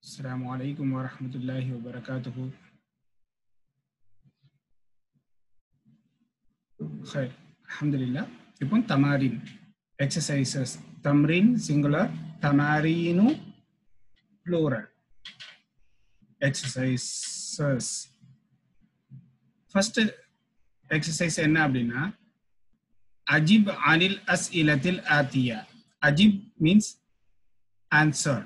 السلام عليكم ورحمة الله وبركاته خير الحمد لله يكون تمارين exercises تمرين singular تمارين plural exercises first exercise என்ன அப்படின்னா அஜிப் அனில் அஸ் இலத்தில் ஆத்தியா அஜிப் means answer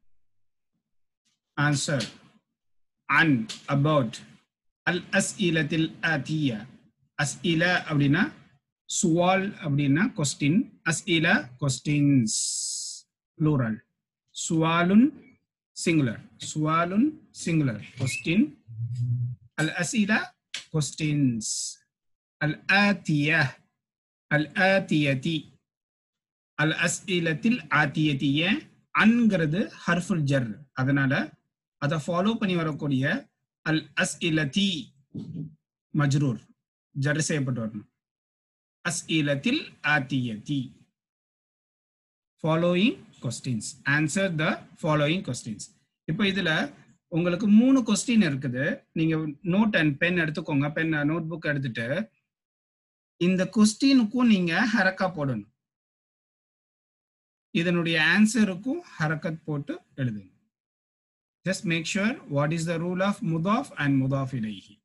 answer an about al as'ilatil atiya as'ila அப்படின்னா சுவால் அப்படின்னா கொஸ்டின் அஸ்இலா கொஸ்டின்ஸ் plural சுவாலுன் சிங்குலர் சுவாலுன் சிங்குலர் கொஸ்டின் அல் அஸ்இலா கொஸ்டின்ஸ் அல் ஆத்தியா அல் ஆத்தியதி அல் அஸ்இலத்தில் ஆத்தியத்திய அன்கிறது ஹர்ஃபுல் ஜர் அதனால அதை ஃபாலோ பண்ணி வரக்கூடிய அல் அஸ் இலத்தி மஜ்ரூர் ஜர் செய்யப்பட்டு வரணும் அஸ் இலத்தில் ஆத்தியதி following questions answer the following questions இப்போ இதுல உங்களுக்கு மூணு கொஸ்டின் இருக்குது நீங்க நோட் அண்ட் பென் எடுத்துக்கோங்க பென் நோட் புக் எடுத்துட்டு இந்த கொஸ்டினுக்கும் நீங்க ஹரக்கா போடணும் இதனுடைய ஆன்சருக்கும் ஹரக்கத் போட்டு எழுதுங்க just make sure what is the rule of முதாஃப் அண்ட் முதாஃப் இலைஹி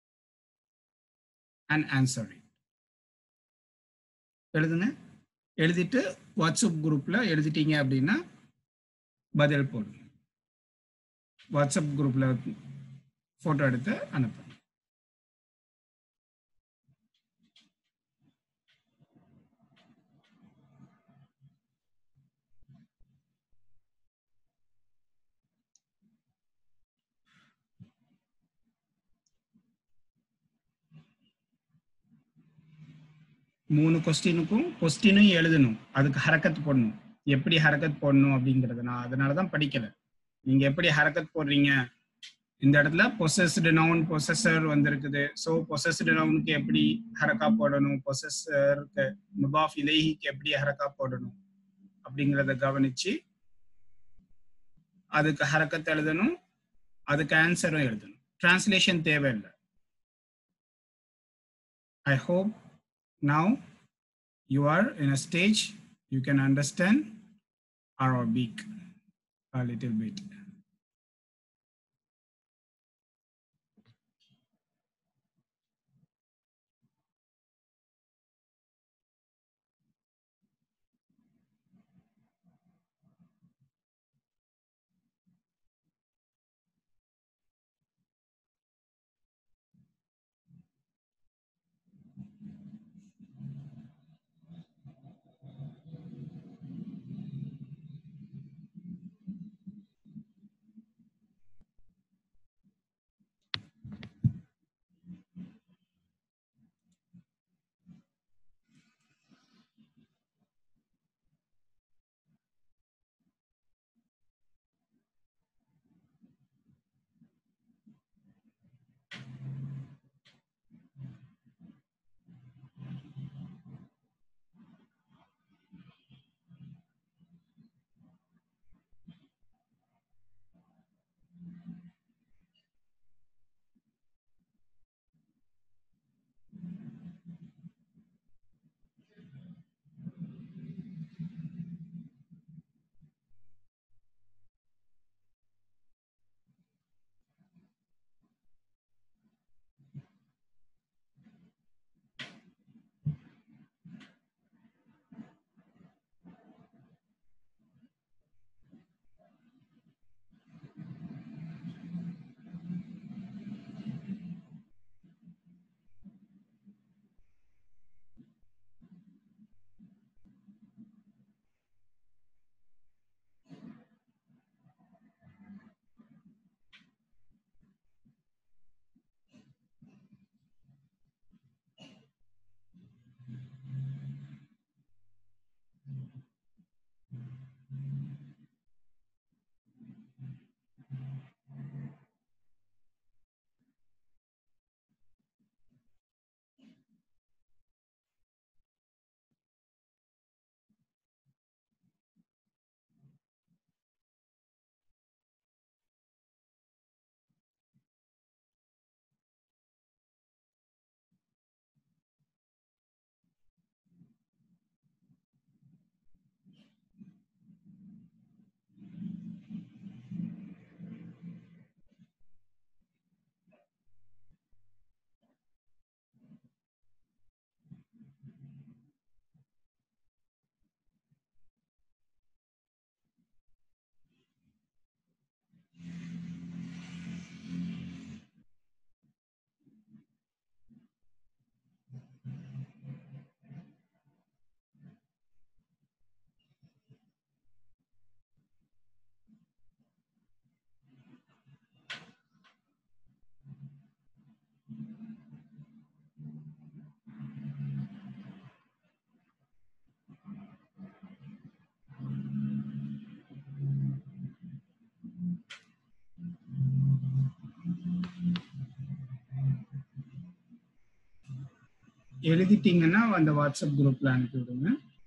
அண்ட் ஆன்சர் இட் எழுதுங்க எழுதிட்டு வாட்ஸ்அப் குரூப்ல எழுதிட்டீங்க அப்படின்னா பதில் போடுங்க வாட்ஸ்அப் குரூப்ல போட்டோ எடுத்து அனுப்புங்க மூணு கொஸ்டினுக்கும் கொஸ்டினும் எழுதணும் அதுக்கு ஹரக்கத் போடணும் எப்படி ஹரக்கத் போடணும் அப்படிங்கிறது நான் அதனால தான் படிக்கல நீங்க எப்படி ஹரக்கத் போடுறீங்க இந்த இடத்துல பொசஸ்டு நவுன் பொசஸர் வந்திருக்குது ஸோ பொசஸ்டு நவுனுக்கு எப்படி ஹரக்கா போடணும் பொசஸருக்கு முபாஃப் இலேஹிக்கு எப்படி ஹரக்கா போடணும் அப்படிங்கிறத கவனிச்சு அதுக்கு ஹரக்கத் எழுதணும் அதுக்கு ஆன்சரும் எழுதணும் டிரான்ஸ்லேஷன் தேவையில்லை I hope now you are in a stage you can understand Arabic a little bit. எழுதிட்டீங்கன்னா அந்த வாட்ஸ்அப் குரூப்ல அனுப்பி விடுங்க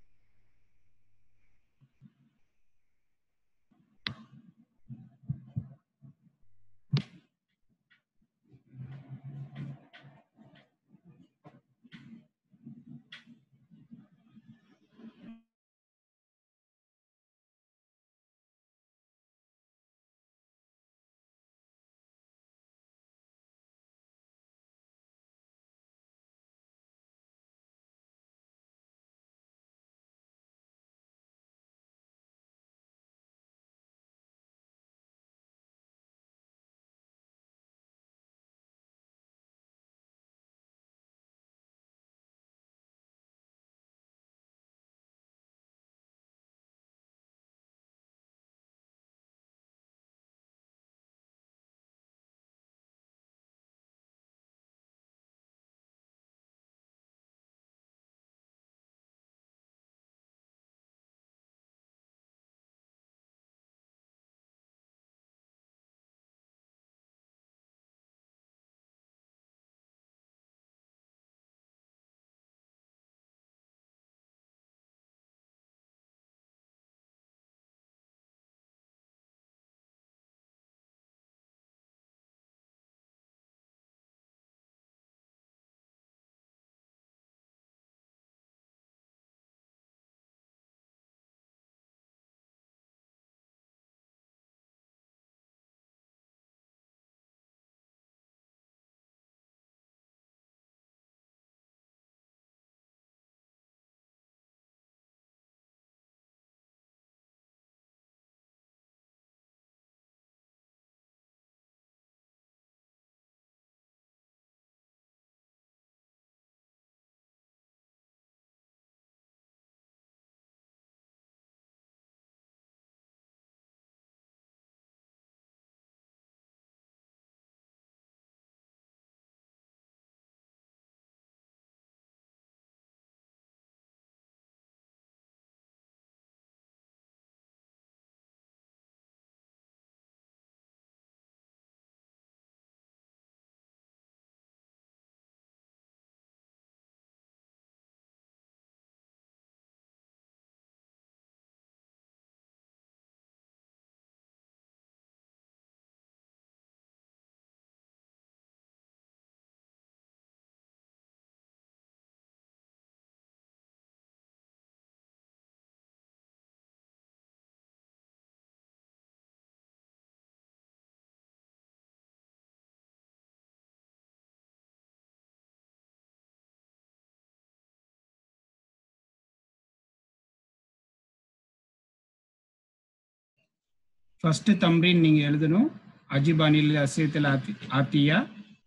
ஃபர்ஸ்ட் தம்ரீன் நீங்க எழுதணும் அஜிபானில் அசியத்தில் ஆத்தி ஆத்தியா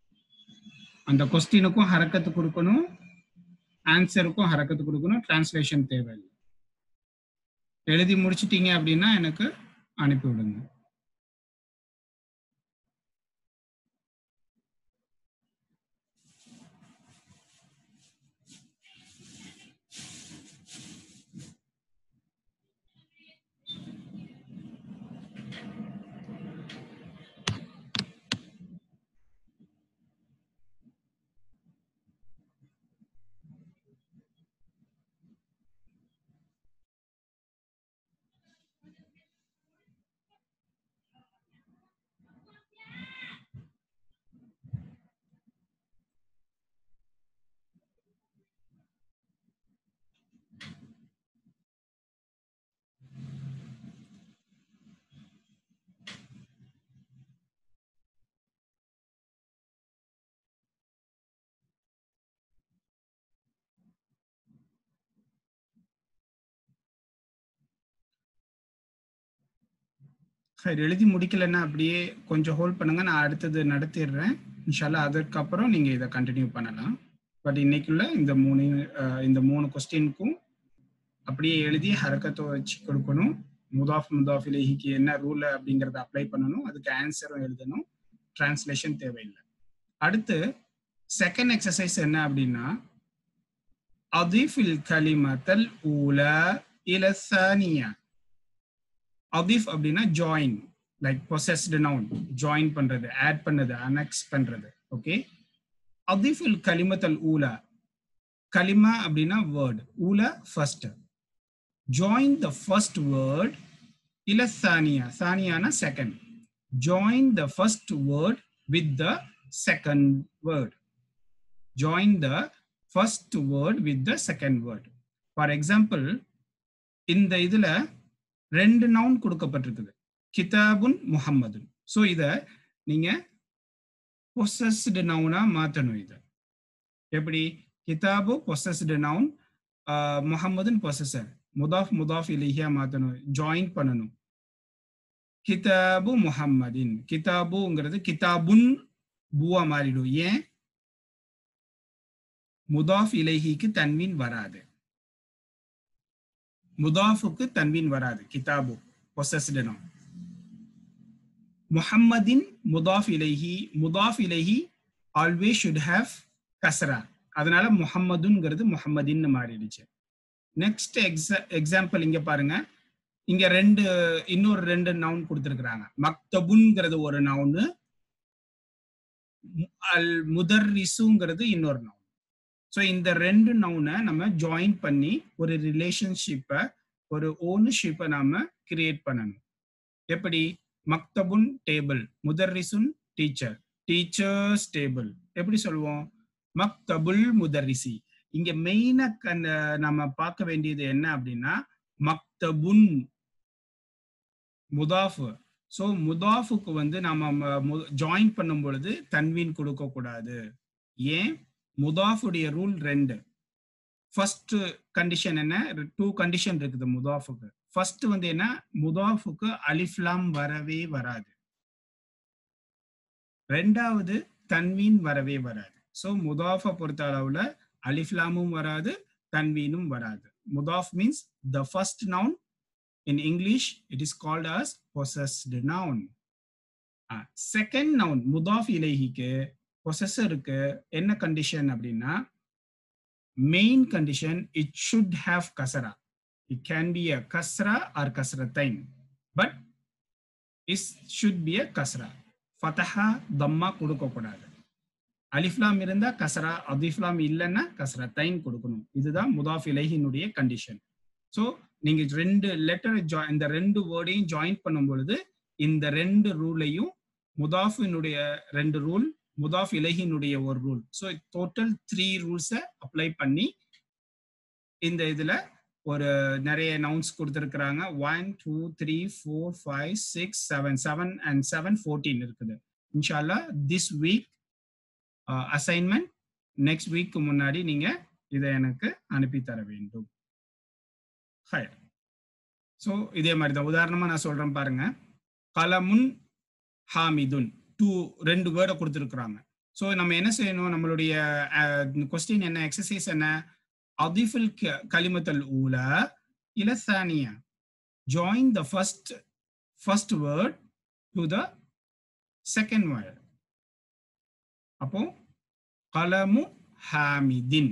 அந்த கொஸ்டினுக்கும் ஹரக்கத்து கொடுக்கணும் ஆன்சருக்கும் ஹரக்கத்து கொடுக்கணும் டிரான்ஸ்லேஷன் தேவையில்லை எழுதி முடிச்சிட்டீங்க அப்படின்னா எனக்கு அனுப்பி விடுங்க சரி எழுதி முடிக்கலைன்னா அப்படியே கொஞ்சம் ஹோல்ட் பண்ணுங்க நான் அடுத்தது நடத்திடுறேன் இன்ஷால்லா அதற்கப்புறம் நீங்க இதை கண்டினியூ பண்ணலாம் பட் இன்னைக்குள்ள இந்த மூணு அஹ், இந்த மூணு கொஸ்டினுக்கும் அப்படியே எழுதி ஹரக்கத்தை வச்சு கொடுக்கணும் முதாஃப் முதாஃப் இலேஹிக்கு என்ன ரூல் அப்படிங்கறத அப்ளை பண்ணணும் அதுக்கு ஆன்சரும் எழுதணும் டிரான்ஸ்லேஷன் தேவையில்லை அடுத்து செகண்ட் எக்ஸசைஸ் என்ன அப்படின்னா அதிஃபில் கலிமத்தல் ஊலா இல சானியா அதிஃப் அப்படின்னா join like possessed noun join பண்றது ஆட் பண்ணது அனெக்ஸ் பண்றது ஓகே அதிஃபில் கலிமத்தல் ஊலா கலிமா அப்படின்னா வேர்ட் ஊல first join the first word இல்ல சானியா சானியானா second join the first word with the second word join the first word with the second word for example இந்த இதுல ரெண்டு நவுன் கொடுக்கப்பட்டிருக்குது கிதாபுன் முஹம்மதுன் ஸோ இத நீங்க பொசஸ்டு நவுனா மாத்தணும் இத எப்படி கிதாபு பொசஸ்டு நவுன் முஹம்மதுன் பொசஸர் முதாஃப் முதாஃப் இலிஹியா மாத்தணும் ஜாயின் பண்ணணும் கிதாபு முஹம்மதின் கிதாபுங்கிறது கிதாபுன் பூவா மாறிடும் ஏன் முதாஃப் இலைஹிக்கு தன்வீன் வராது முதாஃபுக்கு தன்வீன் வராது கிதாபு பொசஸ்டு நவுன் முஹம்மதின் முதாஃப் இலைஹி முதாஃப் இலைஹி ஆல்வேஸ் ஷுட் ஹேவ் கசரா அதனால முஹம்மதுங்கிறது முஹம்மதின்னு மாறிடுச்சு நெக்ஸ்ட் எக்ஸா எக்ஸாம்பிள் இங்க பாருங்க இங்க ரெண்டு இன்னொரு ரெண்டு நவுன் கொடுத்துருக்குறாங்க மக்தபுங்கிறது ஒரு நவுனு அல் முதர்ரிசுங்கிறது இன்னொரு நவுன் ஸோ இந்த ரெண்டு நவுனை நம்ம ஜாயின் பண்ணி ஒரு ரிலேஷன்ஷிப்பை ஒரு ஓனர்ஷிப்பை நாம கிரியேட் பண்ணணும் எப்படி மக்தபுன் டேபிள் முதர்ரிசுன் டீச்சர் டீச்சர்ஸ் டேபிள் எப்படி சொல்லுவோம் மக்தபுல் முதர்ரிசி இங்க மெயினா அந்த நம்ம பார்க்க வேண்டியது என்ன அப்படின்னா மக்தபுன் முதாஃப் ஸோ முதாஃபுக்கு வந்து நம்ம ஜாயின் பண்ணும் பொழுது தன்வீன் கொடுக்க கூடாது ஏன் முதாஃபுடைய ரூல் ரெண்டு ஃபர்ஸ்ட் கண்டிஷன் என்ன டூ கண்டிஷன் இருக்குது முதாஃபுக்கு ஃபர்ஸ்ட் வந்து என்ன முதாஃபுக்கு அலிஃப்லாம் வரவே வராது ரெண்டாவது தன்வீன் வரவே வராது ஸோ முதாஃபை பொறுத்த அளவுல அலிஃப்லாமும் வராது தன்வீனும் வராது முதாஃப் means the first noun in English it is called as possessed noun second noun முதாஃப் இலைஹிக்கு பொசஸருக்கு என்ன கண்டிஷன் அப்படின்னா main condition it should have கசரா இட் கேன் பி அ கஸ்ரா ஆர் கஸ்ரத்தைன் but is should be a கஸ்ரா ஃபதஹா தம்மா கொடுக்கக்கூடாது அலிஃப்லாம் இருந்தா கசரா அதிஃப்லாம் இல்லைன்னா கசரத்தைன் கொடுக்கணும் இதுதான் முதாஃப் இலைஹினுடைய கண்டிஷன் ஸோ நீங்க ரெண்டு லெட்டர் இந்த ரெண்டு வேர்டையும் ஜாயின் பண்ணும் பொழுது இந்த ரெண்டு ரூலையும் முதாஃபினுடைய ரெண்டு ரூல் முதாஃப் இலகினுடைய ஒரு ரூல் ஸோ டோட்டல் த்ரீ ரூல்ஸை அப்ளை பண்ணி இந்த இதுல ஒரு நிறைய நவுன்ஸ் கொடுத்துருக்குறாங்க one two three four five six seven seven and seven fourteen இருக்குது இன்ஷால்லா திஸ் வீக் அசைன்மெண்ட் நெக்ஸ்ட் வீக்கு முன்னாடி நீங்க இதை எனக்கு அனுப்பி தர வேண்டும் ஹயர் ஸோ இதே மாதிரி தான் உதாரணமா நான் சொல்றேன் பாருங்க கலமுன் ஹாமிதுன் டூ ரெண்டு வேர்டை கொடுத்துருக்குறாங்க ஸோ நம்ம என்ன செய்யணும் நம்மளுடைய கொஸ்டின் என்ன எக்ஸசைஸ் என்ன அதிஃபுல் கலிமத்தல் ஊல இல சானியா join the first first word to the second word அப்போ கலமு ஹாமிதின்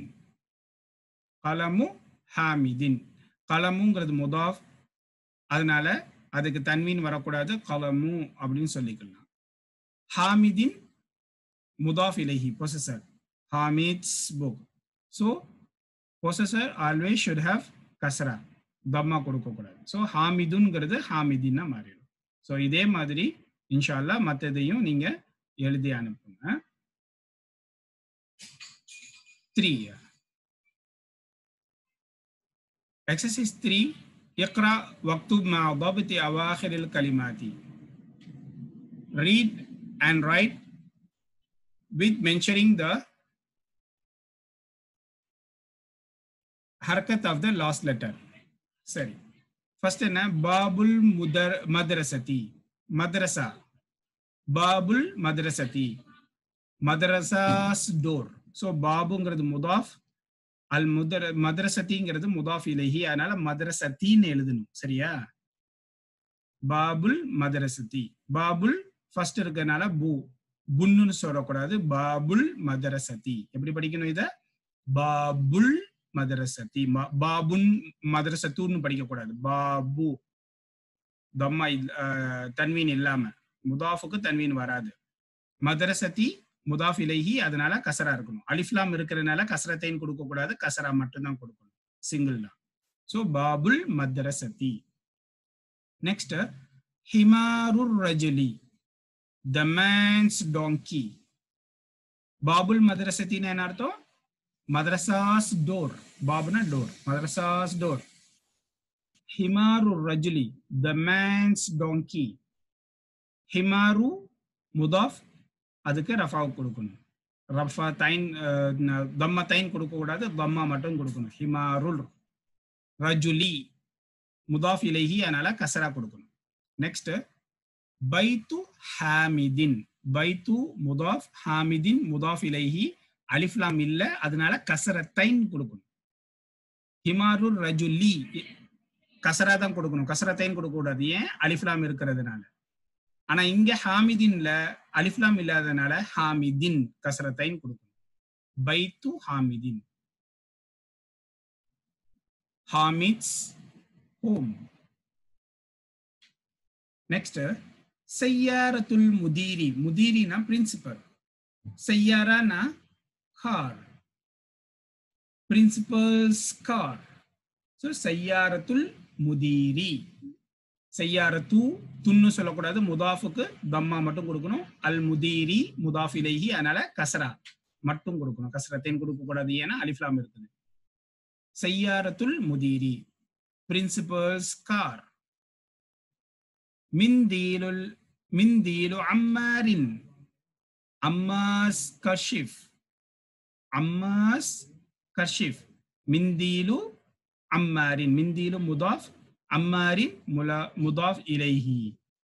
கலமு ஹாமிதின் கலமுங்கிறது முதாஃப் அதனால அதுக்கு தன்வீன் வரக்கூடாது கலமு அப்படின்னு சொல்லிக்கலாம் ஹாமிதின் முதாஃப் இலஹி possessor Hamid's book so possessor always should have கசரா தம்மா கொடுக்கக்கூடாது ஸோ ஹாமிதுங்கிறது ஹாமிதின்னா மாறிடும் ஸோ இதே மாதிரி இன்ஷால்லா மற்றதையும் நீங்க எழுதி அனுப்புங்க three exercise three اقرأ واكتب مع ضبط أواخر الكلمات read and write with mentioning the harakat of the last letter சரி ஃபர்ஸ்ட் என்ன பாபுல் முதர் மதரசதி மதரசா பாபுல் மதரசதி மதரசாஸ் டோர் ஸோ பாபுங்கிறது முதாஃப் அல் முதர மதரசத்திங்கிறது முதாஃப் இலஹி அதனால மதரசத்தின்னு எழுதணும் சரியா பாபுல் மதரசதி பாபுல் ஃபர்ஸ்ட் இருக்கறனால பூ புன்னு சொல்லக்கூடாது பாபுல் மதரசதி எப்படி படிக்கணும் இத பாபுல் மதரசதி பாபுன் மதரசத்துன்னு படிக்கக்கூடாது பாபு தம்மா தன்வீன் இல்லாம முதாஃபுக்கு தன்வீன் வராது மதரசதி முதாஃப் இலைஹி அதனால கசரா இருக்கணும் அலிஃப்லாம் இருக்கிறதுனால கசரத்தைன் கொடுக்க கூடாது கசரா மட்டும்தான் கொடுக்கணும் சிங்கிள் தான் ஸோ பாபுல் மத்ரசதி நெக்ஸ்ட் ஹிமாருர் ரஜுலி த மேன்ஸ் டாங்கி பாபுல் மதரசத்தின்னு என்ன அர்த்தம் மதரசாஸ் டோர் பாபுனா டோர் மதரசாஸ் டோர் ஹிமாரு ரஜுலி த மேன்ஸ் டாங்கி ஹிமாரு முதாஃப் அதுக்கு ரஃபாவு கொடுக்கணும் ரஃபா தைன் தம்ம தைன் கொடுக்க கூடாது தம்மா மட்டும் கொடுக்கணும் ஹிமாருல் ரஜுலி முதாஃப் இலைஹி அதனால கசரா கொடுக்கணும் நெக்ஸ்ட் பைத்து ஹாமிதின் பைத்து முதாஃப் ஹாமிதின் முதாஃப் இலைஹி அலிஃப்லாம் இல்ல அதனால கசரத்தைன் கொடுக்கணும் ஹிமாருல் ரஜுலி கசரா தான் கொடுக்கணும் கசரத்தைன் கொடுக்க கூடாது ஏன் அலிஃப்லாம் இருக்கிறதுனால ஆனா இங்க ஹாமிதின்ல அலிஃப்லாம் இல்லாதனால ஹாமிதின் கசரத்தைன் கொடுக்கணும் பைத்து ஹாமிதின் ஹாமித்ஸ் ஹோம் நெக்ஸ்ட் செய்யாரத்துல் முதீரி முதீரினா பிரின்சிபல் செய்யாரானா கார் பிரின்சிபல்ஸ் கார் ஸோ செய்யாரத்துல் முதீரி செய்யாரத்து துன்னு சொல்லக்கூடாது முதாஃபுக்கு தம்மா மட்டும் கொடுக்கணும் அல் முதீரி முதாஃப் இலைஹி அதனால கசரா மட்டும் கொடுக்கணும் கசரத்தையும் கொடுக்க கூடாது ஏன்னா அலிஃப்லாம் இருக்குது செய்யாரத்துல் முதீரி பிரின்சிபல்ஸ் கார் மிந்தீலுல் மிந்தீலு அம்மாரின் அம்மாஸ் கஷிஃப் அம்மாஸ் கஷிஃப் மிந்தீலு அம்மாரின் மிந்தீலு முதாஃப் அம்மாரின் முலா முதாஃப் இலைஹி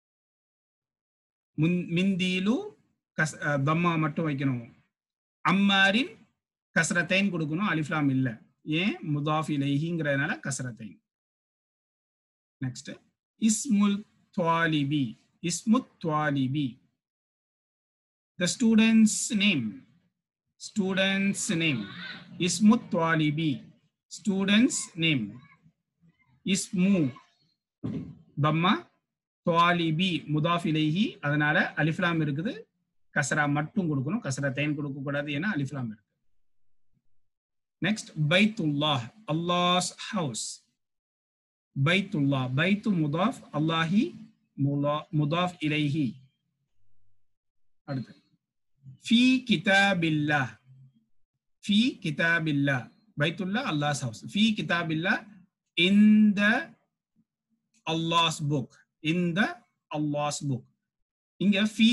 முன் மிந்தீலு கஸ் தம்மா மட்டும் வைக்கணும் அம்மாரின் கசரத்தைன் கொடுக்கணும் அலிஃப்லாம் இல்ல ஏன் முதாஃப் இலைஹிங்கிறதுனால கசரத்தைன் நெக்ஸ்ட் இஸ்முல் துவாலிபி இஸ்முத் துவாலிபி the student's name student's name ismut twalibi student's name ismu தம்மா துவாலிபி முதாஃப் இலைஹி அதனால அலிஃப்லாம் இருக்குது கசரா மட்டும் கொடுக்கணும் கசரா தைன் கொடுக்க கூடாது ஏன்னா அலிஃப்லாம் இருக்கு நெக்ஸ்ட் பைத்துல்லாஹ் அல்லாஹ்ஸ் ஹவுஸ் பைத்துல்லாஹ் பைத்து முதாஃப் அல்லாஹி முதாஃப் இலைஹி அடுத்து ஃபி கிதாபில்லா ஃபி கிதாபில்லா பைத்துல்லா அல்லாஹ்ஸ் ஹவுஸ் ஃபி கிதாபில்லா இன் த அல்லாஹ்ஸ் புக் இன் த அல்லாஹ்ஸ் புக் இங்க ஃபி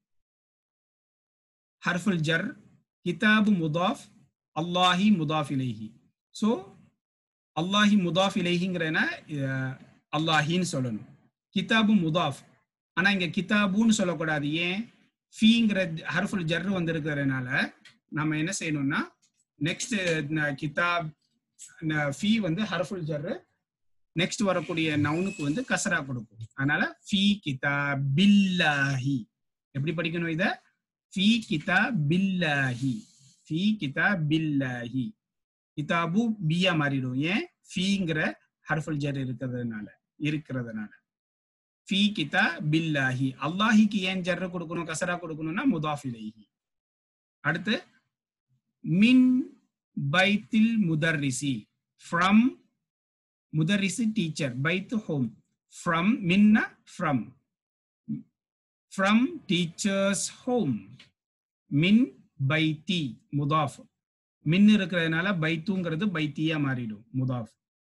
ஹர்ஃபுல் ஜர் கிதாபு முதாஃப் அல்லாஹி முதாஃப் இலைஹி ஸோ அல்லாஹி முதாஃப் இலைஹிங்கிறன அல்லாஹின்னு சொல்லணும் கிதாபு முதாஃப் ஆனா இங்க கிதாபுன்னு சொல்லக்கூடாது ஏன் ஃபீங்கிற ஹர்ஃபுல் ஜர் வந்திருக்கிறதுனால நம்ம என்ன செய்யணும்னா நெக்ஸ்ட் கிதாப் ஃபீ வந்து ஹர்ஃபுல் ஜர் நெக்ஸ்ட் வரக்கூடிய நவுனுக்கு வந்து கசரா கொடுக்கும் அதனால ஃபீ கிதா பில்லாஹி எப்படி படிக்கணும் இத ஃபீ கிதா பில்லாஹி ஃபீ கிதா பில்லாஹி கிதாபு பியா மாறிடும் ஏன் ஃபீங்கிற ஹர்ஃபுல் ஜர் இருக்கிறதுனால இருக்கிறதுனால ஃபீ கிதா பில்லாஹி அல்லாஹிக்கு ஏன் ஜர்ரு கொடுக்கணும் கசரா கொடுக்கணும்னா முதாஃப் இலைஹி அடுத்து மின் பைத்தில் முதர்ரிசி ஃப்ரம் முதர்ரிசி டீச்சர் பைத் ஹோம் ஃப்ரம் மின்ன ஃப்ரம் ஃப்ரம் டீச்சர்ஸ் ஹோம் மின் பைத்தி முதாஃப் மின் இருக்கிறதுனால பைத்துங்கிறது பைத்தியா மாறிடும் முதாஃப்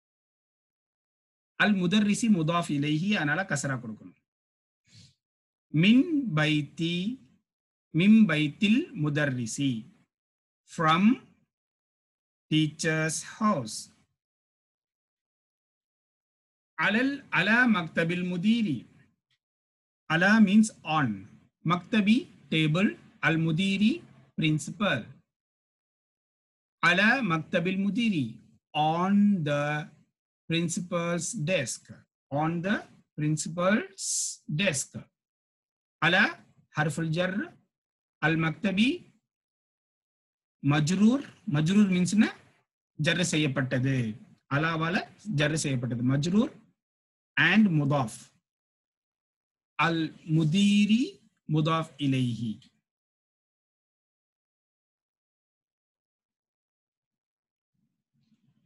அல் முதர்ரிசி முதாஃப் இலைஹி அதனால கசரா கொடுக்கணும் மின் பைத்தி மின் பைத்தில் முதர்ரிசி ஃப்ரம் டீச்சர்ஸ் ஹவுஸ் அலல் அலா மக்தபில் முதீரி அலா மீன்ஸ் ஆன் மக்தபி டேபிள் அல் முதீரி பிரின்சிபல் அலா மக்தபில் முதீரி on the principal's desk on the principal's desk على حرف الجر المكتبي மஜ்ரூர் மஜ்ரூர் மீன்ஸ்னா ஜர்ரு செய்யப்பட்டது அலாவால ஜர்ரு செய்யப்பட்டது மஜ்ரூர் அண்ட் முதாஃப் அல் முதீரி முதாஃப் இலைஹி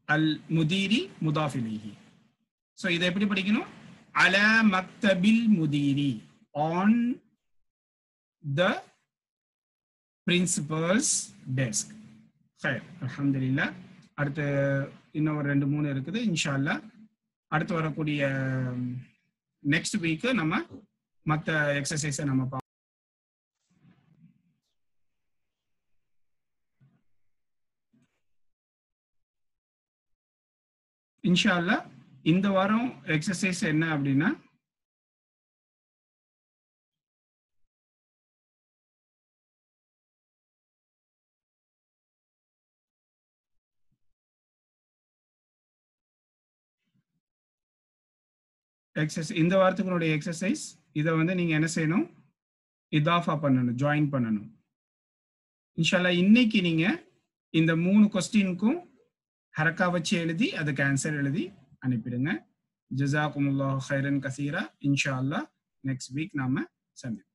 அல் முதீரி முதாஃபிலிஹி ஸோ இதை எப்படி படிக்கணும் அல மக்தபில் முதீரி ஆன் த பிரின்சிபல்ஸ் டெஸ்க் ஹயர் அல்ஹம்துலில்லா அடுத்து இன்னும் ஒரு ரெண்டு மூணு இருக்குது இன்ஷா அல்லாஹ் அடுத்து வரக்கூடிய நெக்ஸ்ட் வீக்கு நம்ம மற்ற எக்ஸசைஸை நம்ம பா இன்ஷா அல்லாஹ் இந்த வாரம் எக்ஸசைஸ் என்ன அப்படின்னா எக்ஸசைஸ் இந்த வாரத்துக்குனுடைய எக்ஸசைஸ் இதை வந்து நீங்க என்ன செய்யணும் இதாஃபா பண்ணணும் ஜாயின் பண்ணணும் இன்ஷால்லா இன்னைக்கு நீங்க இந்த மூணு கொஸ்டினுக்கும் ஹரக்கா வச்சு எழுதி அதுக்கு ஆன்சர் எழுதி அனுப்பிடுங்க ஜசாகுமுல்லா ஹைரன் கசீரா இன்ஷா அல்லாஹ் நெக்ஸ்ட் வீக் நாம சந்திப்போம்